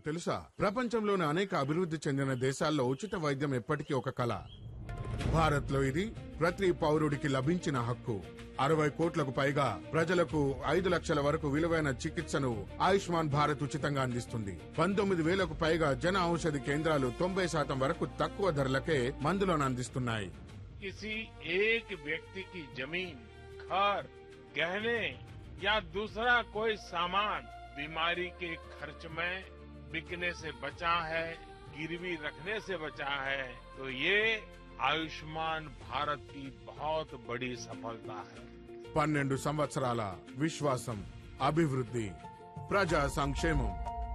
తెలుసా ప్రపంచంలోని అనేక అభివృద్ధి చెందిన దేశాల్లో ఉచిత వైద్యం ఎప్పటికీ ఒక కళ భారత్ లో ఇది ప్రతి పౌరుడికి లభించిన హక్కు అరవై కోట్లకు పైగా ప్రజలకు ఐదు లక్షల వరకు విలువైన చికిత్సను ఆయుష్మాన్ భారత్ ఉచితంగా అందిస్తుంది పంతొమ్మిది వేలకు పైగా జన ఔషధి కేంద్రాలు తొంభై శాతం వరకు తక్కువ ధరలకే మందులను అందిస్తున్నాయి किसी एक व्यक्ति की जमीन घर गहने या दूसरा कोई सामान बीमारी के खर्च में बिकने से बचा है गिरवी रखने से बचा है तो ये आयुष्मान भारत की बहुत बड़ी सफलता है పన్నెండు సంవత్సరాల విశ్వాసం అభివృద్ధి ప్రజా సంక్షేమం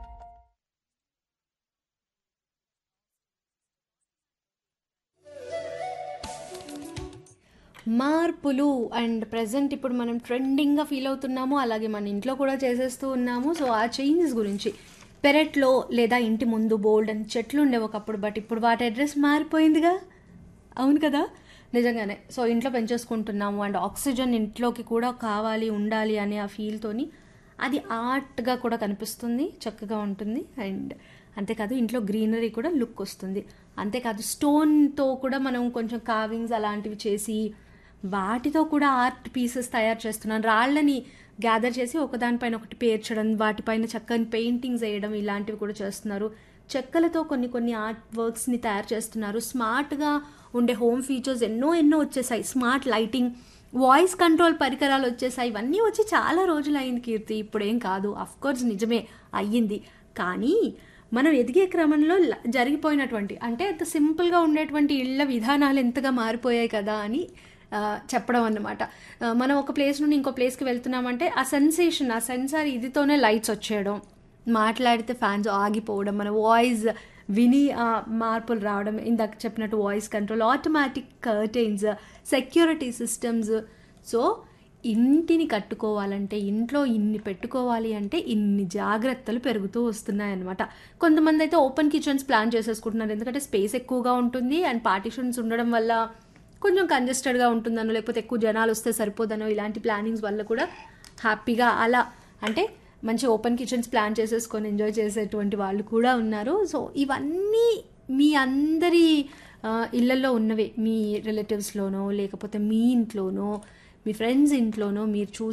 మార్పులు అండ్ ప్రజెంట్ ఇప్పుడు మనం ట్రెండింగ్గా ఫీల్ అవుతున్నాము అలాగే మన ఇంట్లో కూడా చేసేస్తూ ఉన్నాము సో ఆ చేంజెస్ గురించి పెరట్లో లేదా ఇంటి ముందు బోల్డ్ అని చెట్లు ఉండేవి ఒకప్పుడు బట్ ఇప్పుడు వాటి అడ్రస్ మారిపోయిందిగా అవును కదా నిజంగానే సో ఇంట్లో పెంచేసుకుంటున్నాము అండ్ ఆక్సిజన్ ఇంట్లోకి కూడా కావాలి ఉండాలి అనే ఆ ఫీల్తోని అది ఆర్ట్గా కూడా కనిపిస్తుంది చక్కగా ఉంటుంది అండ్ అంతేకాదు ఇంట్లో గ్రీనరీ కూడా లుక్ వస్తుంది అంతేకాదు స్టోన్తో కూడా మనం కొంచెం కావింగ్స్ అలాంటివి చేసి వాటితో కూడా ఆర్ట్ పీసెస్ తయారు చేస్తున్నాను రాళ్ళని గ్యాదర్ చేసి ఒకదానిపైన ఒకటి పేర్చడం వాటిపైన చక్కని పెయింటింగ్స్ వేయడం ఇలాంటివి కూడా చేస్తున్నారు చెక్కలతో కొన్ని కొన్ని ఆర్ట్ వర్క్స్ని తయారు చేస్తున్నారు స్మార్ట్గా ఉండే హోమ్ ఫీచర్స్ ఎన్నో ఎన్నో వచ్చేసాయి స్మార్ట్ లైటింగ్ వాయిస్ కంట్రోల్ పరికరాలు వచ్చేసాయి ఇవన్నీ వచ్చి చాలా రోజులు అయింది కీర్తి ఇప్పుడేం కాదు కోర్స్ నిజమే అయ్యింది కానీ మనం ఎదిగే క్రమంలో ల- జరిగిపోయినటువంటి అంటే అంత సింపుల్గా ఉండేటువంటి ఇళ్ళ విధానాలు ఎంతగా మారిపోయాయి కదా అని ఆ, చెప్పడం అన్నమాట ఆ, మనం ఒక ప్లేస్ నుండి ఇంకో ప్లేస్కి వెళ్తున్నామంటే ఆ సెన్సేషన్ ఆ సెన్సార్ ఇదితోనే లైట్స్ వచ్చేయడం మాట్లాడితే ఫ్యాన్స్ ఆగిపోవడం మన వాయిస్ విని ఆ మార్పులు రావడం ఇందాక చెప్పినట్టు voice control automatic curtains security systems so ఇంటిని కట్టుకోవాలంటే ఇంట్లో ఇన్ని పెట్టుకోవాలి అంటే ఇన్ని జాగ్రత్తలు పెరుగుతూ వస్తున్నాయన్నమాట కొంతమంది అయితే ఓపెన్ కిచెన్స్ ప్లాన్ చేసేసుకుంటున్నారు ఎందుకంటే స్పేస్ ఎక్కువగా ఉంటుంది అండ్ పార్టిషన్స్ ఉండడం వల్ల కొంచెం కంజెస్టెడ్గా ఉంటుందనో లేకపోతే ఎక్కువ జనాలు వస్తే సరిపోదనో ఇలాంటి ప్లానింగ్స్ వల్ల కూడా హ్యాపీగా అలా అంటే మంచి ఓపెన్ కిచెన్స్ ప్లాన్ చేసేసుకొని ఎంజాయ్ చేసేటువంటి వాళ్ళు కూడా ఉన్నారు సో ఇవన్నీ మీ అందరి ఆ, ఇళ్ళల్లో ఉన్నవే మీ రిలేటివ్స్లోనో లేకపోతే మీ ఇంట్లోనో మీ ఫ్రెండ్స్ ఇంట్లోనో మీరు చూసి